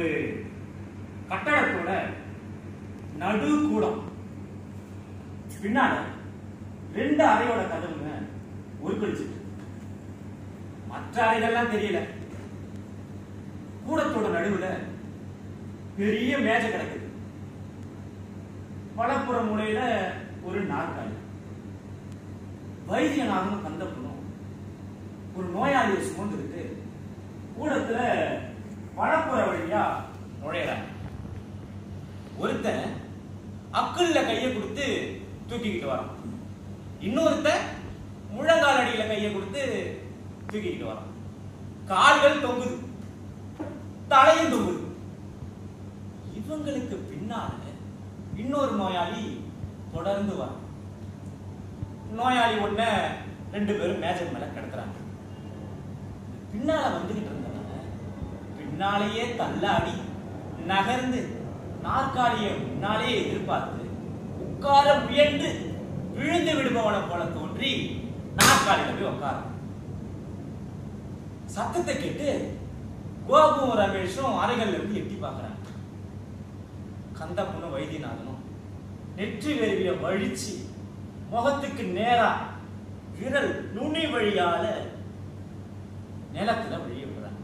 ஒரு கட்டடத்தோட நடு கூடம் பின்னால ரெண்டு அறையோட கதவுங்க உருக்கடிச்சிட்டு மற்ற அறைகள்லாம் தெரியல கூடத்தோட நடுவுல பெரிய மேஜை கிடக்குது வலப்புற மூலையில ஒரு நாற்காலி வைத்தியநாதனும் கந்தப்பனும் ஒரு நோயாளியை சுமந்துக்கிட்டு கூடத்துல வலப்புற வழியா நுழையறாங்க ஒருத்தன் அக்குல்ல கையை கொடுத்து தூக்கிக்கிட்டு வரான் இன்னொருத்தன் முழங்கால் அடியில கையை கொடுத்து தூக்கிக்கிட்டு வரான் கால்கள் தொங்குது தலையும் தொங்குது இவங்களுக்கு பின்னால இன்னொரு நோயாளி தொடர்ந்து வரான் நோயாளி ஒண்ண ரெண்டு பேரும் மேஜர் மேல கிடக்குறாங்க பின்னால வந்துகிட்டு இருந்தவங்க பின்னாலேயே தள்ளாடி நகர்ந்து நாற்காலியை முன்னாலேயே எதிர்பார்த்து உட்கார முயன்று விழுந்து விடுபவனை போல தோன்றி நாற்காலியில போய் உட்கார சத்தத்தை கேட்டு கோபும் ரமேஷும் அறைகள்ல இருந்து எட்டி பார்க்கறாங்க கந்தப்பனும் வைத்தியநாதனும் நெற்றி வெறிவிய வழிச்சு முகத்துக்கு நேரா விரல் நுனி வழியால நிலத்துல வெளியே விடுறாங்க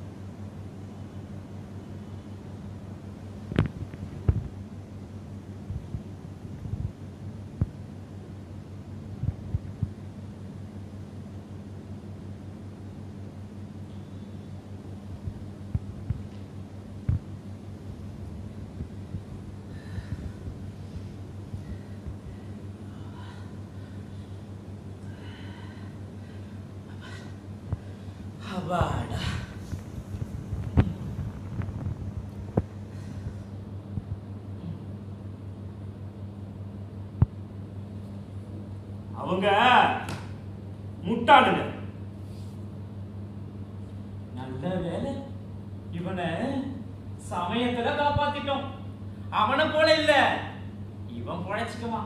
அப்பாடா அவங்க முட்டாளுங்க நல்ல வேலை இவனை சமயத்துல காப்பாத்திட்டோம் அவனை போல இல்ல இவன் பொழைச்சுக்குவான்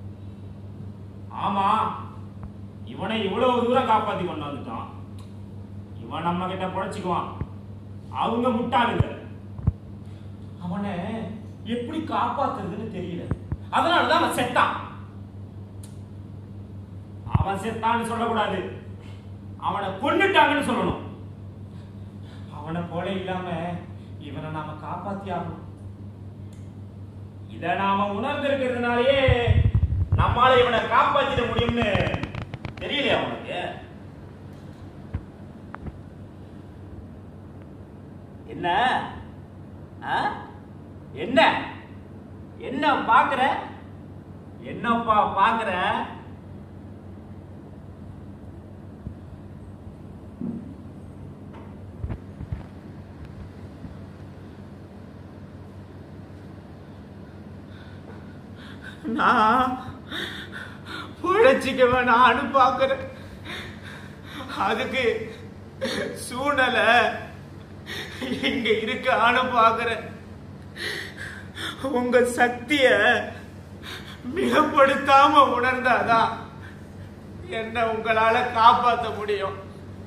ஆமா இவனை இவ்வளவு தூரம் காப்பாத்தி கொண்டு வந்துட்டான் இவன் நம்ம கிட்ட பொழைச்சுக்குவான் அவங்க முட்டாளுங்க அவனை எப்படி காப்பாத்துறதுன்னு தெரியல அதனாலதான் அவன் செத்தான் அவன் செத்தான்னு சொல்லக்கூடாது அவனை கொன்னுட்டாங்கன்னு சொல்லணும் அவனை போல இல்லாம இவனை நாம காப்பாத்தி ஆகணும் இத நாம உணர்ந்திருக்கிறதுனாலயே நம்மால இவனை காப்பாத்திட முடியும்னு தெரியலையா உனக்கு என்ன ஆ? என்ன என்ன பாக்குற என்னப்பா பாக்குற நான் பொழைச்சிக்கவன் நானும் பார்க்கிறேன் அதுக்கு சூழ்நிலை இங்க இருக்கான்னு பார்க்கிறேன் உங்க சக்திய மிகப்படுத்தாம உணர்ந்தாதான் என்ன உங்களால காப்பாத்த முடியும்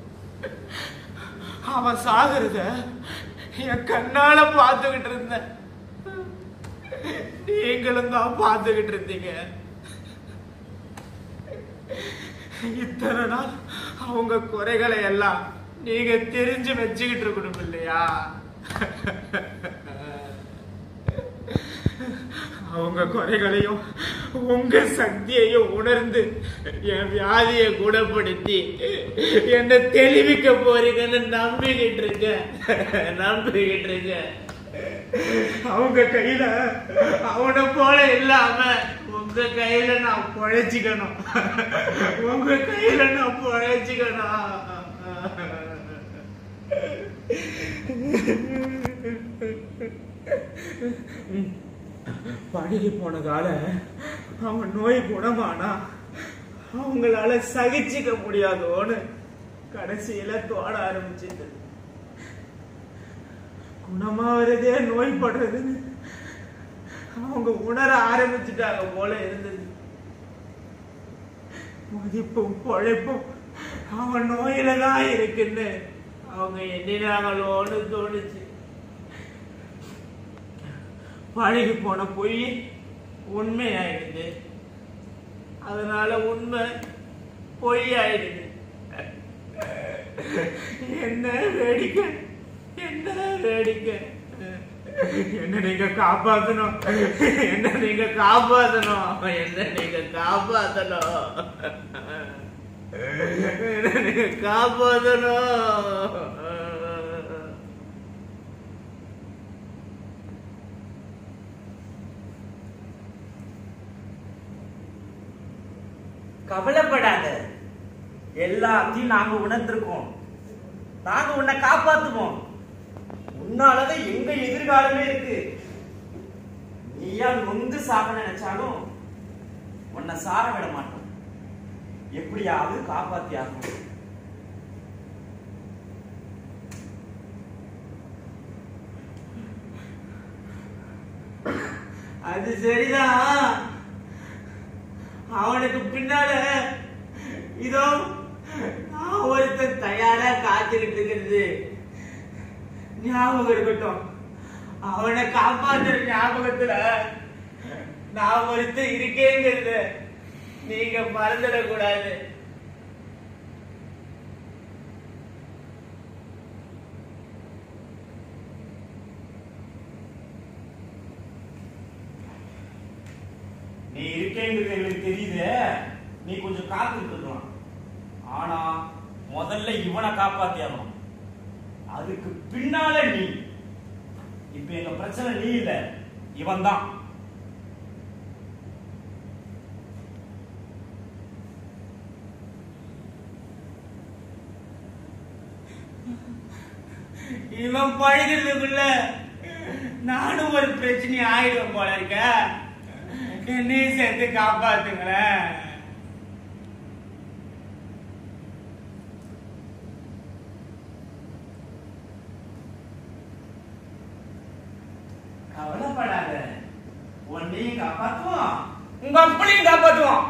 அவன் சாகுறத என் கண்ணால பார்த்துக்கிட்டு இருந்தேன் நீங்களும் தான் பார்த்துக்கிட்டு இருந்தீங்க இத்தனை நாள் அவங்க குறைகளை எல்லாம் நீங்க தெரிஞ்சு வச்சுக்கிட்டு இருக்கணும் இல்லையா அவங்க குறைகளையும் உங்க சக்தியையும் உணர்ந்து என் வியாதியை குணப்படுத்தி என்னை தெளிவிக்க போறீங்கன்னு நம்பிக்கிட்டு இருக்கேன் நம்பிக்கிட்டு இருக்கேன் அவங்க கையில அவனை போல இல்லாம உங்க கையில நான் பொழைச்சிக்கணும் உங்க கையில நான் பொழைச்சிக்கணும் பழகி போனதால அவன் நோய் குணமானா அவங்களால சகிச்சுக்க முடியாதோன்னு கடைசியில தோட ஆரம்பிச்சிட்டு குணமாவதே நோய் படுறதுன்னு அவங்க உணர ஆரம்பிச்சுட்டாங்க போல இருந்தது மதிப்பும் பொழைப்பும் அவன் நோயில தான் இருக்குன்னு அவங்க எண்ணினாங்களோன்னு தோணுச்சு பழகி போன பொய் உண்மையாயிடுது அதனால உண்மை பொய் ஆயிடுது என்ன வேடிக்கை என்ன வேடிக்கை என்ன நீங்க காப்பாத்தணும் என்ன நீங்க காப்பாத்தணும் என்ன நீங்க காப்பாத்தணும் என்ன நீங்க காப்பாத்தணும் கவலைப்படாத எல்லாத்தையும் நாங்க உணர்ந்திருக்கோம் நாங்க உன்னை காப்பாத்துவோம் உன்னாலதான் எங்க எதிர்காலமே இருக்கு நீயா நொந்து சாக நினைச்சாலும் உன்னை சார விட மாட்டோம் எப்படியாவது காப்பாத்தி ஆகணும் அது சரிதான் அவனுக்கு பின்னால இதோ நான் ஒருத்தன் தயாரா காத்துக்கிட்டு இருக்கிறது ஞாபகம் இருக்கட்டும் அவனை காப்பாத்துற ஞாபகத்துல நான் ஒருத்தன் இருக்கேங்கிறது நீங்க மறந்துடக்கூடாது நீ இருக்கேங்கிறது எங்களுக்கு தெரியுது நீ கொஞ்சம் காத்துட்டு இருக்கலாம் ஆனா முதல்ல இவனை காப்பாத்தி ஆகணும் அதுக்கு பின்னால நீ இப்ப எங்க பிரச்சனை நீ இல்ல இவன் தான் இவன் பழகிறதுக்குள்ள நானும் ஒரு பிரச்சனை ஆயிடும் போல இருக்க என்னையும் சேர்த்து காப்பாத்துங்களேன் கவலைப்படாத உன்னையும் காப்பாத்துவோம் உங்க அப்படியும் காப்பாத்துவான்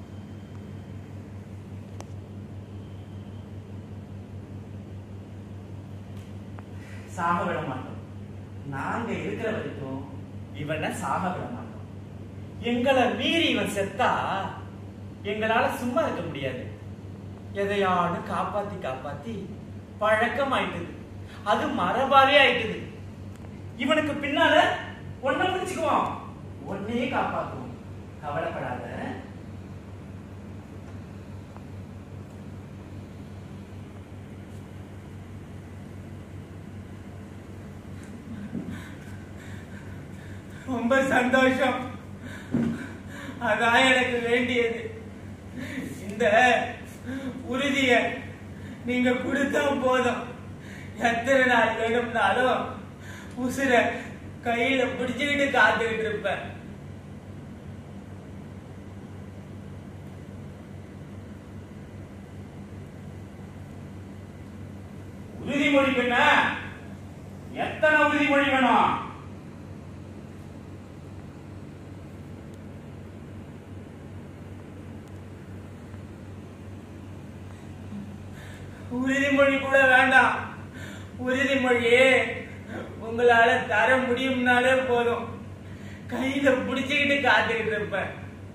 சாக விட மாட்டோம் நாங்க இருக்கிற வரைக்கும் இவனை சாக விட மாட்டோம் எங்களை மீறி இவன் செத்தா எங்களால சும்மா இருக்க முடியாது எதையானு காப்பாத்தி காப்பாத்தி பழக்கம் ஆயிட்டுது அது மரபாவே ஆயிட்டுது இவனுக்கு பின்னால ஒன்ன பிடிச்சுக்குவோம் ஒன்னையே காப்பாத்துவோம் கவலைப்படாத ரொம்ப சந்தோஷம் அதான் எனக்கு வேண்டியது இந்த உறுதிய நீங்க கொடுத்தா போதும் எத்தனை நாள் வேணும்னாலும் உசுர கையில பிடிச்சுக்கிட்டு காத்துக்கிட்டு இருப்பேன் உறுதிமொழி என்ன எத்தனை உறுதிமொழி வேணும் உறுதிமொழி கூட வேண்டாம் உறுதிமொழி உங்களால தர முடியும்னாலே போதும் கையில பிடிச்சுக்கிட்டு காத்துக்கிட்டு இருப்பேன்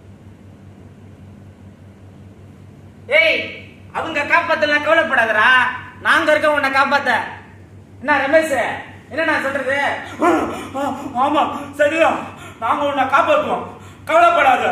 ஏய் அவங்க காப்பாத்தலாம் கவலைப்படாதடா நாங்க இருக்க உன்னை காப்பாத்த என்ன ரமேஷ் என்ன நான் சொல்றது ஆமா சரிதான் நாங்க உன்னை காப்பாத்துவோம் கவலைப்படாத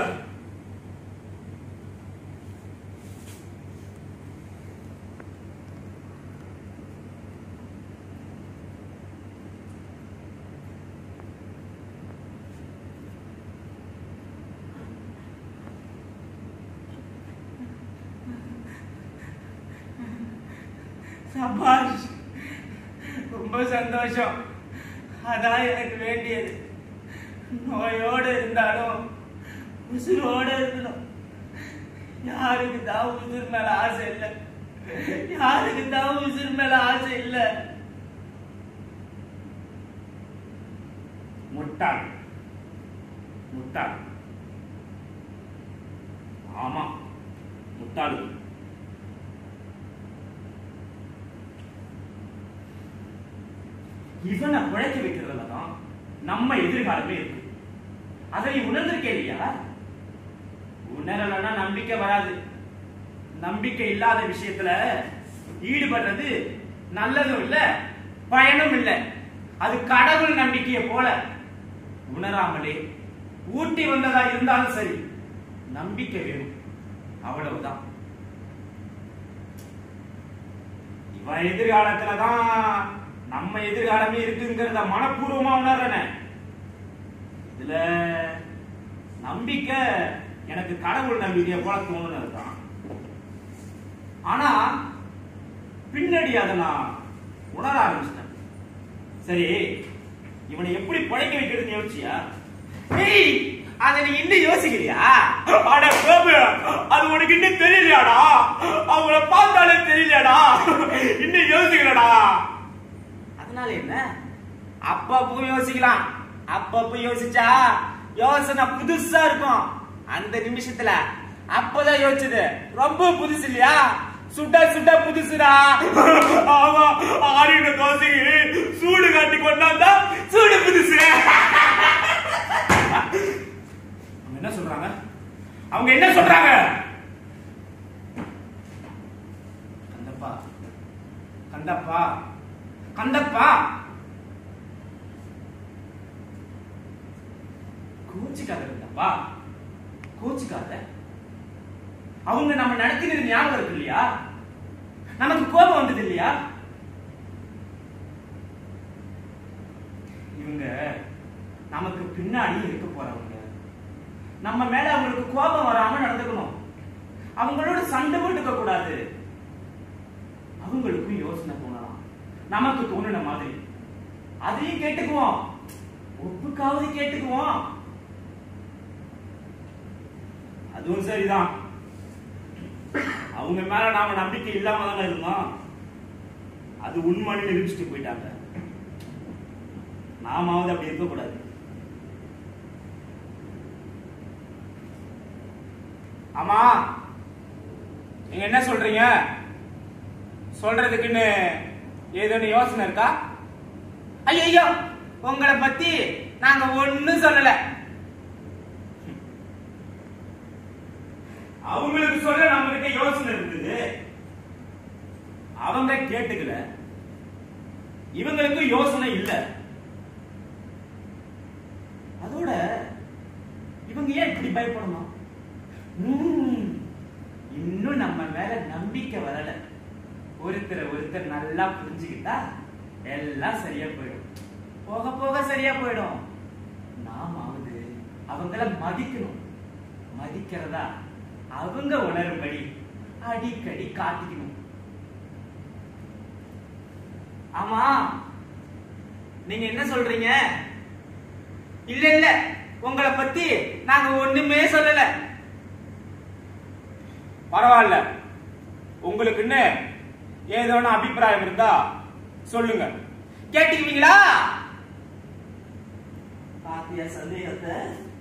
சபாஷ் ரொம்ப சந்தோஷம் அதான் எனக்கு வேண்டியது நோயோடு இருந்தாலும் உசுரோட இருக்கணும் யாருக்கு தான் உசுர் மேல ஆசை இல்லை யாருக்கு தான் உசுர் மேல ஆசை இல்லை முட்டாள் முட்டாள் ஆமா முட்டாள் இவனை குழைக்க வைக்கிறதுல தான் நம்ம எதிர்காலமே இருக்கு அதை நீ உணர்ந்திருக்கே இல்லையா உணரலன்னா நம்பிக்கை வராது நம்பிக்கை இல்லாத விஷயத்துல ஈடுபடுறது நல்லதும் இல்ல பயனும் இல்ல அது கடவுள் நம்பிக்கையை போல உணராமலே ஊட்டி வந்ததா இருந்தாலும் சரி நம்பிக்கை வேணும் அவ்வளவுதான் இவன் எதிர்காலத்துல தான் நம்ம எதிர்காலமே இருக்குங்கிறத மனப்பூர்வமா உணர்றன இதுல நம்பிக்கை எனக்கு கடவுள் நம்பிக்கையை போல தோணுனது தான் ஆனா பின்னாடி அதை நான் உணர ஆரம்பிச்சிட்டேன் சரி இவனை எப்படி பழைக்க வைக்கிறதுன்னு யோசிச்சியா ஏய் அதை நீ இன்னும் யோசிக்கிறியா அட கோபு அது உனக்கு இன்னும் தெரியலையாடா அவங்கள பார்த்தாலே தெரியலையாடா இன்னும் யோசிக்கலடா அதனால என்ன அப்பப்போ யோசிக்கலாம் அப்பப்போ யோசிச்சா யோசனை புதுசா இருக்கும் அந்த நிமிஷத்துல அப்பதான் யோசிச்சது ரொம்ப புதுசு இல்லையா சுட்ட சுட்ட புதுசுடா ஆமா ஆறின தோசைக்கு சூடு காட்டி கொண்டாந்தா சூடு புதுசு அவங்க என்ன சொல்றாங்க அவங்க என்ன சொல்றாங்க கந்தப்பா கந்தப்பா கந்தப்பா கோச்சிக்காத கந்தப்பா கோச்சிக்காத அவங்க நம்ம நடத்தினது ஞாபகம் இருக்கு இல்லையா நமக்கு கோபம் வந்தது இல்லையா இவங்க நமக்கு பின்னாடி இருக்க போறவங்க நம்ம மேல அவங்களுக்கு கோபம் வராம நடந்துக்கணும் அவங்களோட சண்டை போட்டுக்க கூடாது அவங்களுக்கும் யோசனை தோணலாம் நமக்கு தோணுன மாதிரி அதையும் கேட்டுக்குவோம் ஒப்புக்காவது கேட்டுக்குவோம் அதுவும் சரிதான் அவங்க மேல நாம நம்பிக்கை இல்லாம தானே இருந்தோம் அது உண்மைன்னு நிரூபிச்சுட்டு போயிட்டாங்க நாமாவது அப்படி இருக்கக்கூடாது ஆமா நீங்க என்ன சொல்றீங்க சொல்றதுக்குன்னு ஏதோன்னு யோசனை இருக்கா ஐயோ உங்களை பத்தி நாங்க ஒண்ணும் சொல்லல அவங்களுக்கு சொல்ல நம்ம கிட்ட யோசனை இருந்தது அவங்க கேட்டுக்கல இவங்களுக்கு யோசனை இல்ல அதோட இவங்க ஏன் இப்படி பயப்படணும் ம், இன்னும் நம்ம மேல நம்பிக்கை வரல ஒருத்தரை ஒருத்தர் நல்லா புரிஞ்சுக்கிட்டா எல்லாம் சரியா போயிடும் போக போக சரியா போயிடும் நாமாவது அவங்கள மதிக்கணும் மதிக்கிறதா அவங்க உணரும்படி அடிக்கடி காட்டிக்கணும் ஆமா நீங்க என்ன சொல்றீங்க இல்ல இல்ல உங்களை பத்தி நாங்க ஒண்ணுமே சொல்லல பரவாயில்ல உங்களுக்குன்னு ஏதோன்னு அபிப்பிராயம் இருந்தா சொல்லுங்க கேட்டுக்குவீங்களா பாத்தியா சந்தேகத்தை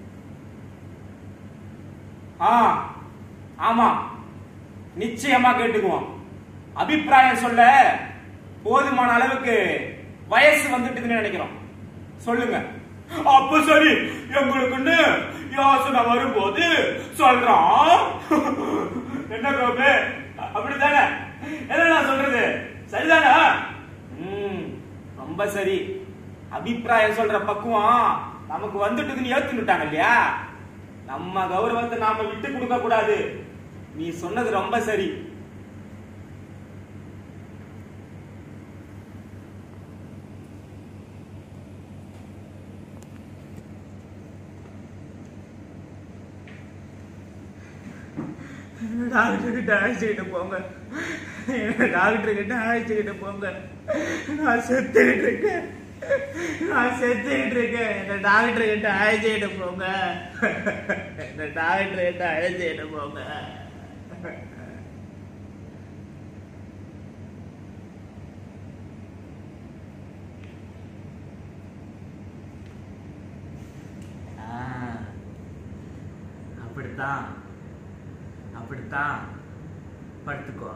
ஆ ஆமா நிச்சயமா கேட்டுக்குவோம் அபிப்பிராயம் சொல்ல போதுமான அளவுக்கு வயசு வந்துட்டுதுன்னு நினைக்கிறோம் சொல்லுங்க அப்ப சரி எங்களுக்குன்னு யோசனை வரும்போது சொல்றோம் என்ன கோபு அப்படித்தானே என்ன நான் சொல்றது சரிதானா ம் ரொம்ப சரி அபிப்பிராயம் சொல்ற பக்குவம் நமக்கு வந்துட்டுதுன்னு ஏத்துக்கிட்டாங்க இல்லையா நம்ம கௌரவத்தை நாம விட்டு கொடுக்க கூடாது நீ சொன்னது ரொம்ப சரி டாக்டர் கிட்ட அழைச்சிக்கிட்டு போங்க டாக்டர் கிட்ட அழைச்சிக்கிட்டு போங்க நான் செத்துக்கிட்டு இருக்கேன் நான் செத்துக்கிட்டு இருக்கேன் என்ன டாக்டர் கிட்ட அழைச்சிக்கிட்டு போங்க என்ன டாக்டர் கிட்ட அழைச்சிக்கிட்டு போங்க ஆ, அப்படித்தான் அப்படித்தான் படுத்துக்கோ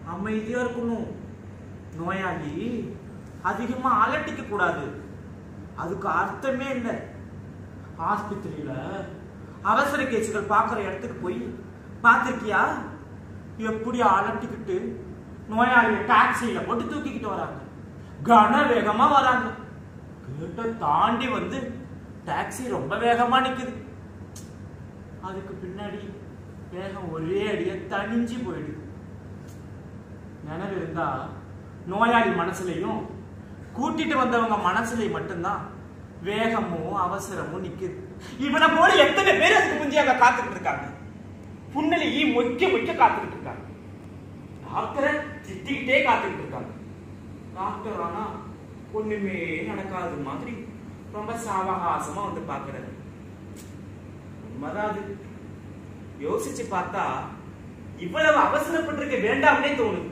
அமைதியா இருக்கணும் நோயாளி அதிகமா அலட்டிக்க கூடாது அதுக்கு அர்த்தமே இல்லை ஆஸ்பத்திரியில அவசர கேசுகள் பார்க்குற இடத்துக்கு போய் பார்த்துருக்கியா எப்படி அலட்டிக்கிட்டு நோயாளியை டாக்ஸியில போட்டு தூக்கிக்கிட்டு வராங்க கன வேகமா வராங்க கேட்ட தாண்டி வந்து டாக்ஸி ரொம்ப வேகமா நிக்குது அதுக்கு பின்னாடி வேகம் ஒரே அடியா தணிஞ்சு போயிடுது நினைவு இருந்தா நோயாளி மனசுலயும் கூட்டிட்டு வந்தவங்க மனசுலயும் மட்டும்தான் வேகமும் அவசரமும் நிக்குது இவனை போல எத்தனை பேர் அதுக்கு முந்தைய அங்க காத்துக்கிட்டு இருக்காங்க புன்னலி ஈ மொக்க மொக்க காத்துக்கிட்டு இருக்காங்க டாக்டரை திட்டிக்கிட்டே காத்துக்கிட்டு இருக்காங்க டாக்டர் ஆனா ஒண்ணுமே நடக்காத மாதிரி ரொம்ப சாவகாசமா வந்து பாக்குறாரு உண்மைதான் அது யோசிச்சு பார்த்தா இவ்வளவு அவசரப்பட்டிருக்க வேண்டாம்னே தோணுது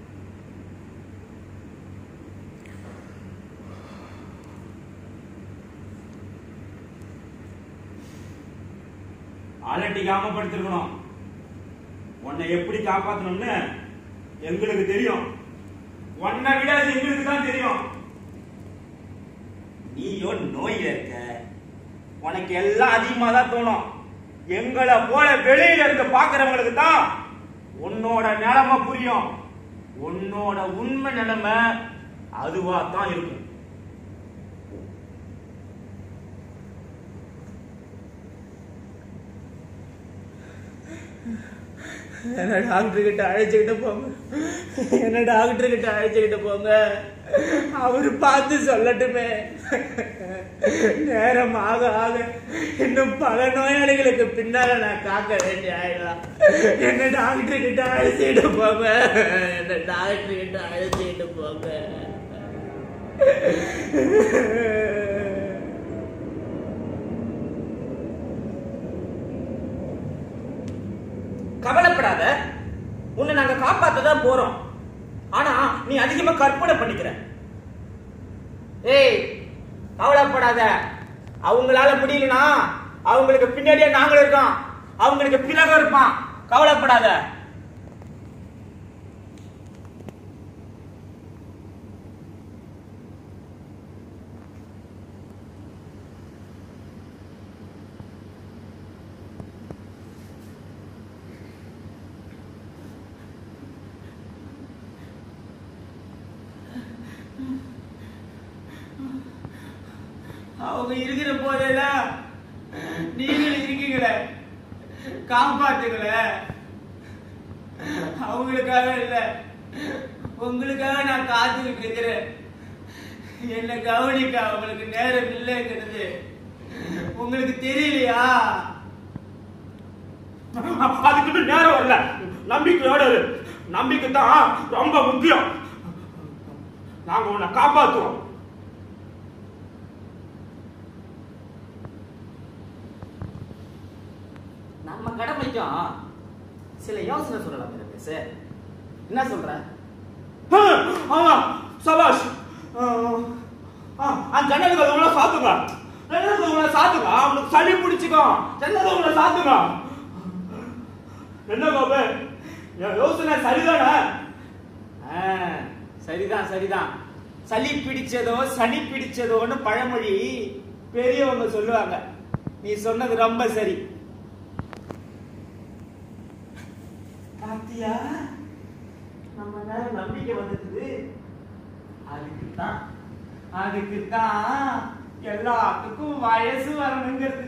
அலட்டிக்காம படுத்திருக்கணும் உன்னை எப்படி காப்பாத்தணும்னு எங்களுக்கு தெரியும் உன்னை விட அது எங்களுக்கு தான் தெரியும் நீயோ நோயில இருக்க உனக்கு எல்லாம் அதிகமா தான் தோணும் எங்களை போல வெளியில இருக்க பாக்குறவங்களுக்கு தான் உன்னோட நிலைமை புரியும் உன்னோட உண்மை நிலைமை அதுவா தான் இருக்கும் என்ன டாக்டர் கிட்ட அழைச்சுக்கிட்டு போங்க என்ன டாக்டர் கிட்ட அழைச்சுக்கிட்டு போங்க அவரு பார்த்து சொல்லட்டுமே நேரம் ஆக ஆக இன்னும் பல நோயாளிகளுக்கு பின்னால நான் காக்க வேண்டிய ஆயிடலாம் என்ன டாக்டர் கிட்ட அழைச்சிட்டு போங்க என்ன டாக்டர் கிட்ட அழைச்சிட்டு போங்க கவலைப்படாத உன்னை நாங்க காப்பாத்த தான் போறோம் ஆனா நீ அதிகமா கற்பனை பண்ணிக்கிற ஏய் கவலைப்படாத அவங்களால முடியலனா அவங்களுக்கு பின்னாடியே நாங்களும் இருக்கோம் அவங்களுக்கு பிறகு இருப்பான் கவலைப்படாத அவங்க இருக்கிற போதெல்லாம் நீங்களும் இருக்கீங்களே காப்பாத்துங்களே அவங்களுக்காக இல்ல உங்களுக்காக நான் காத்துக்கிட்டு இருக்கிறேன் என்ன கவனிக்க அவங்களுக்கு நேரம் இல்லைங்கிறது உங்களுக்கு தெரியலையா அதுக்கு நேரம் வரல நம்பிக்கையோட இரு. நம்பிக்கை தான் ரொம்ப முக்கியம் நாங்க உன்னை காப்பாத்துவோம் நம்ம கடமைக்கும் சில யோசனை சொல்லலாம் பேசு என்ன சொல்ற ஹம், ஆமா சபாஷ் ஆ, ஆ, அந்த ஜன்னல் கதவுல சாத்துங்க ஜன்னல் கதவுல சாத்துங்க அவனுக்கு சளி பிடிச்சிக்கோ ஜன்னல் கதவுல சாத்துங்க என்ன கோபு என் யோசனை சரிதானே ஆ, சரிதான் சரிதான் சளி பிடிச்சதோ சனி பிடிச்சதோன்னு பழமொழி பெரியவங்க சொல்லுவாங்க நீ சொன்னது ரொம்ப சரி பாத்தியா நம்ம மேல நம்பிக்கை வந்துடுது அதுக்கு தான் அதுக்கு தான் எல்லாத்துக்கும் வயசு வரணுங்கிறது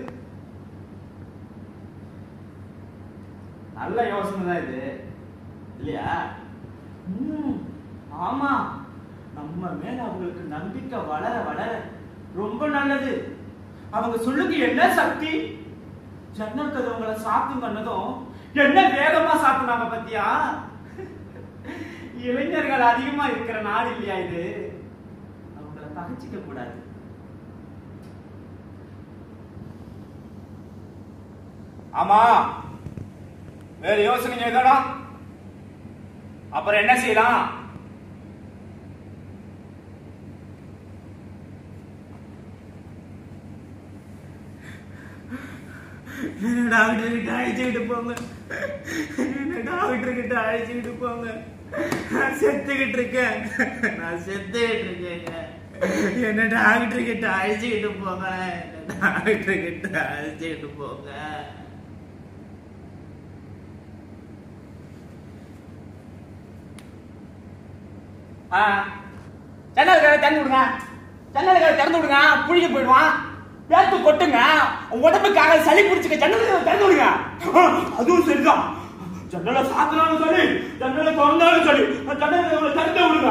நல்ல யோசனை தான் இது இல்லையா ம், ஆமா நம்ம மேல அவங்களுக்கு நம்பிக்கை வளர வளர ரொம்ப நல்லது அவங்க சொல்லுங்க என்ன சக்தி ஜன்னல் கதவுங்களை சாத்தும் பண்ணதும் என்ன வேகமா சாத்துனாங்க பத்தியா இளைஞர்கள் அதிகமா இருக்கிற நாடு இல்லையா இது அவங்கள பகைச்சிக்க கூடாது ஆமா வேற யோசனை ஏதாடா அப்புறம் என்ன செய்யலாம் என்ன டாக்டர் கிட்ட அழைச்சிக்கிட்டு போங்க என்ன டாக்டர் கிட்ட அழைச்சிக்கிட்டு போங்க நான் செத்துக்கிட்டு இருக்கேன் நான் செத்துக்கிட்டு இருக்கேங்க என்ன டாக்டர் கிட்ட அழைச்சிக்கிட்டு போங்க என்ன டாக்டர் கிட்ட அழைச்சிக்கிட்டு போங்க ஆ ஜன்னல் கதை திறந்து விடுங்க ஜன்னல் கதை திறந்து விடுங்க புழிக்க போயிடுவான் வேர்த்து கொட்டுங்க உங்க உடம்புக்காக சளி பிடிச்சிக்க ஜன்னல் கதை திறந்து விடுங்க அதுவும் சரிதான் ஜன்னலை சாத்தினாலும் சரி ஜன்னலை திறந்தாலும் சரி ஜன்னலை திறந்து விடுங்க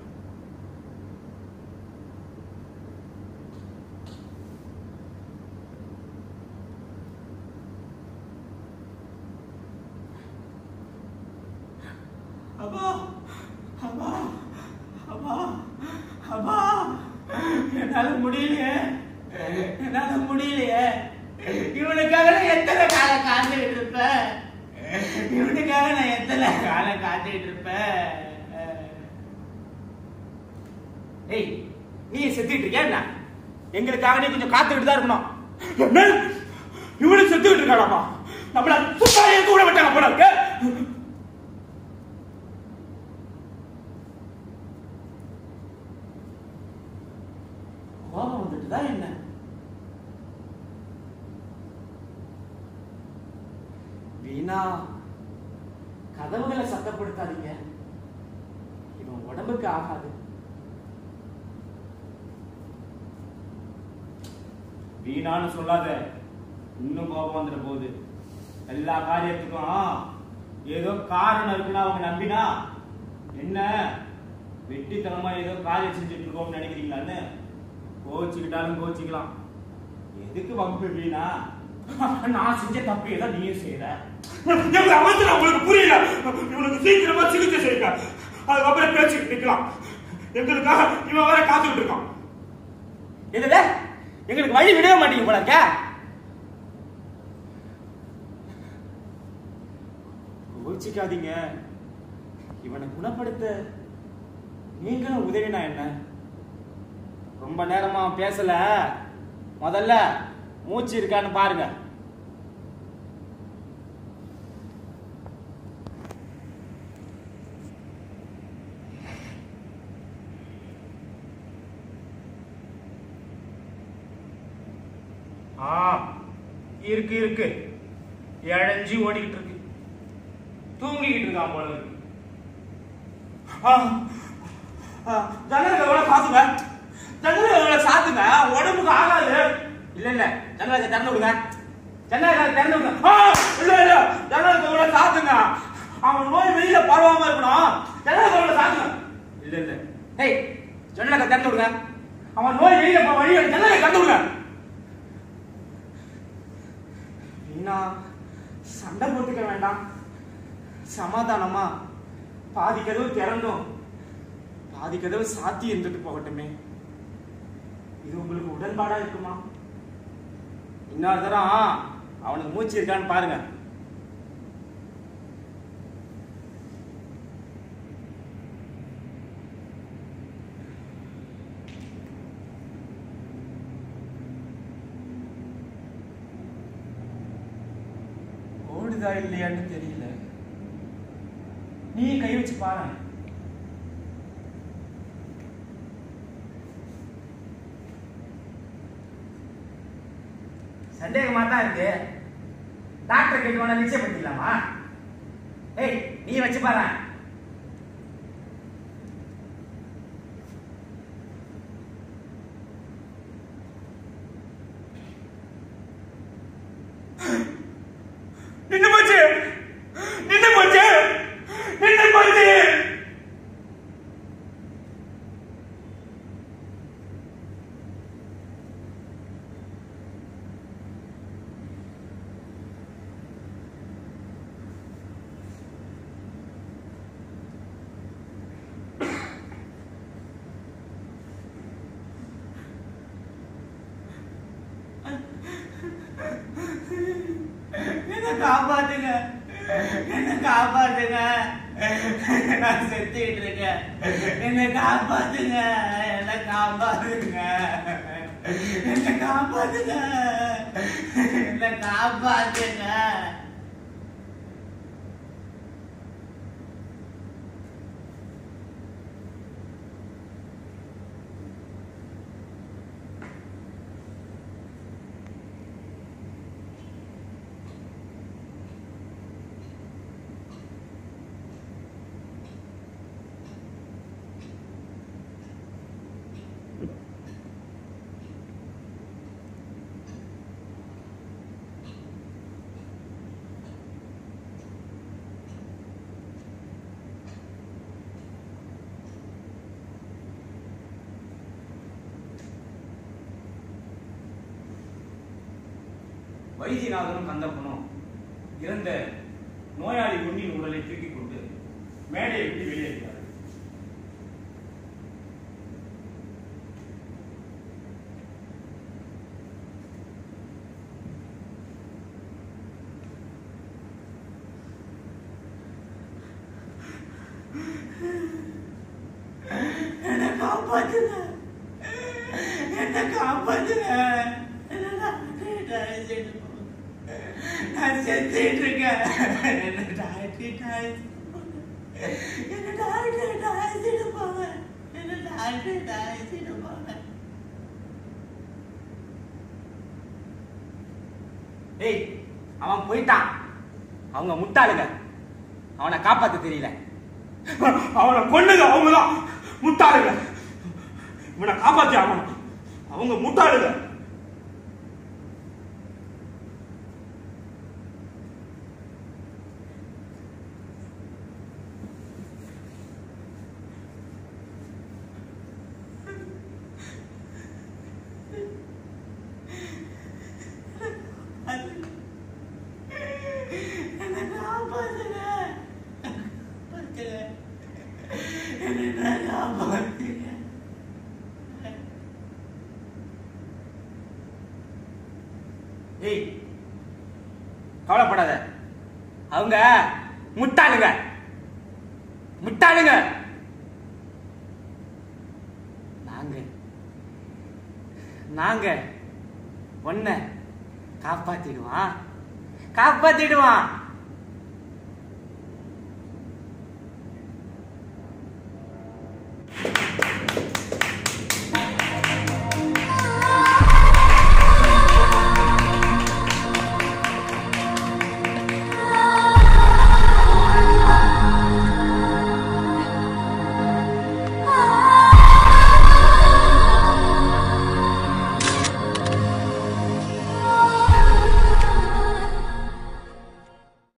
அப்பா அப்பா அப்பா அப்பா என்னால முடியலையே என்னால முடியலையே இவனுக்காக நான் எத்தனை காலம் காத்துக்கிட்டு இருப்பேன் இவனுக்காக நான் எத்தனை காலம் காத்துக்கிட்டு இருப்பேன் ஏய் நீ செத்துக்கிட்டு இருக்கியா என்ன எங்களுக்காக நீ கொஞ்சம் காத்துக்கிட்டு தான் இருக்கணும் என்ன இவனு செத்துக்கிட்டு இருக்காடாமா நம்மள துப்பாக்கியை கூட விட்டாங்க போல இருக்கு கோபம் வந்துட்டு தான் என்ன வீணா கதவுகளை சத்தப்படுத்தாதீங்க இவன் உடம்புக்கு ஆகாது வீணான்னு சொல்லாத இன்னும் கோபம் வந்துட போகுது எல்லா காரியத்துக்கும் ஏதோ காரணம் இருக்குன்னா அவங்க நம்பினா என்ன வெட்டித்தனமா ஏதோ காரியம் செஞ்சுட்டு இருக்கோம்னு நினைக்கிறீங்களான்னு கோச்சிக்கிட்டாலும் கோச்சிக்கலாம் எதுக்கு வம்பு வீணா நான் செஞ்ச தப்பு ஏதோ நீயும் செய்யற எங்க அவசரம் உங்களுக்கு புரியல இவனுக்கு சீக்கிரமா சிகிச்சை செய்யுங்க அதுக்கப்புறம் பேச்சுக்கிட்டு நிக்கலாம் எங்களுக்காக இவன் வேற காத்துக்கிட்டு இருக்கான் இதுல எங்களுக்கு வழி விடவே மாட்டீங்க போல இருக்க கோச்சிக்காதீங்க இவனை குணப்படுத்த நீங்களும் உதவினா என்ன ரொம்ப நேரமா அவன் பேசல முதல்ல மூச்சு இருக்கான்னு பாருங்க ஆ இருக்கு இருக்கு இழஞ்சி ஓடிக்கிட்டு இருக்கு தூங்கிக்கிட்டு இருக்கான் போல இருக்கு ஆ, ஆ, ஜன்னல் கதவுல சாத்துங்க ஜன்னல் கதவுல சாத்துங்க உடம்புக்கு ஆகாது இல்ல இல்ல ஜன்னல் கதவை திறந்து விடுங்க ஜன்னல் கதவை திறந்து விடுங்க ஆ, இல்ல இல்ல ஜன்னல் கதவுல சாத்துங்க அவன் நோய் வெளியில பரவாம இருக்கணும் ஜன்னல் கதவுல சாத்துங்க இல்ல இல்ல ஏய் ஜன்னல் கதவை திறந்து விடுங்க அவன் நோய் வெளியில போக வழி ஜன்னலை திறந்து விடுங்க என்ன சண்டை போட்டுக்க வேண்டாம் சமாதானமா பாதி கதவு திறந்தோம் பாதி கதவு சாத்தி இருந்துட்டு போகட்டுமே இது உங்களுக்கு உடன்பாடா இருக்குமா இன்னொரு தரம் அவனுக்கு மூச்சு இருக்கான்னு பாருங்க ஓடுதா இல்லையான்னு தெரியல நீ கை வச்சு பாரு சந்தேகமா தான் இருக்கு டாக்டர் கேட்டு வேணா நிச்சயப்படுத்திக்கலாமா ஏய் நீ வச்சு பாரு நின்னு போச்சு நின்னு போச்சு நின்னு போச்சு என்ன காப்பாத்துங்க என்ன காப்பாத்துங்க நான் செத்துக்கிட்டு இருக்கேன் என்ன காப்பாத்துங்க என்ன காப்பாத்துங்க என்ன காப்பாத்துங்க என்ன காப்பாத்துங்க வைத்தியநாதனும் கந்தப்பனும் இறந்த நோயாளி பொன்னின் உடலை தூக்கிக் கொண்டு மேடையை விட்டு வெளியேறினார்கள் என்னை காப்பாத்துங்க என்னை காப்பாத்துங்க என்னை டாக்டர்கிட்ட அழைச்சிட்டு போங்க. நான் செத்துட்டு இருக்கேன் என்னை டாக்டர்கிட்ட அழைச்சிட்டு போங்க. என்னை டாக்டர்கிட்ட அழைச்சிட்டு போங்க என்னை டாக்டர்கிட்ட அழைச்சிட்டு போங்க ஏய் அவன் போயிட்டான் அவங்க முட்டாளுங்க அவனை காப்பாத்த தெரியல அவனை கொண்டுங்க அவங்கதான் முட்டாளுங்க இவனை காப்பாத்தி ஆகணும் அவங்க முட்டாளுங்க என்னை காப்பாத்துங்க காப்பாத்துங்க என்னை காப்பாத்துங்க ஏய் கவலைப்படாத அவங்க முட்டாளுங்க முட்டாளுங்க நாங்க நாங்க ஒன்ன காப்பாத்திடுவான் காப்பாத்திடுவான்